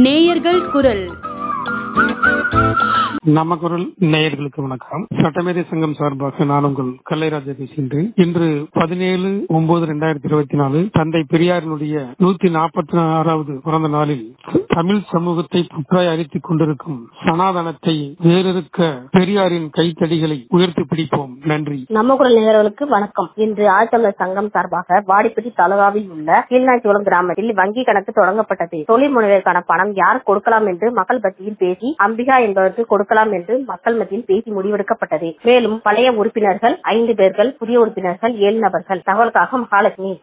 நேயர்கள் குரல் நம்ம குரல் நேயர்களுக்கு வணக்கம் சட்டமேதை சங்கம் சார்பாக நான் உங்கள் கல்லைராஜா பேசுகின்றேன் இன்று பதினேழு ஒன்பது ரெண்டாயிரத்தி இருபத்தி நாலு தந்தை பெரியாரினுடைய நூத்தி நாற்பத்தி ஆறாவது பிறந்த நாளில் தமிழ் சமூகத்தை புற்றாய் அரித்துக் கொண்டிருக்கும் சனாதனத்தை வேறறுக்க பெரியாரின் கைத்தடிகளை உயர்த்தி பிடிப்போம் நன்றி நம்ம குரல் நேயர்களுக்கு வணக்கம் இன்று ஆழ்த்தமிழர் சங்கம் சார்பாக வாடிப்பட்டி தாலுகாவில் உள்ள கீழ்நாச்சிகுளம் கிராமத்தில் வங்கி கணக்கு தொடங்கப்பட்டது தொழில் முனைவருக்கான பணம் யார் கொடுக்கலாம் என்று மக்கள் மத்தியில் பேசி அம்பிகா என்பவருக்கு கொடுக்கலாம் என்று மக்கள் மத்தியில் பேசி முடிவெடுக்கப்பட்டது மேலும் பழைய உறுப்பினர்கள் ஐந்து பேர்கள் புதிய உறுப்பினர்கள் ஏழு நபர்கள் தகவலுக்காக மகாலட்சுமி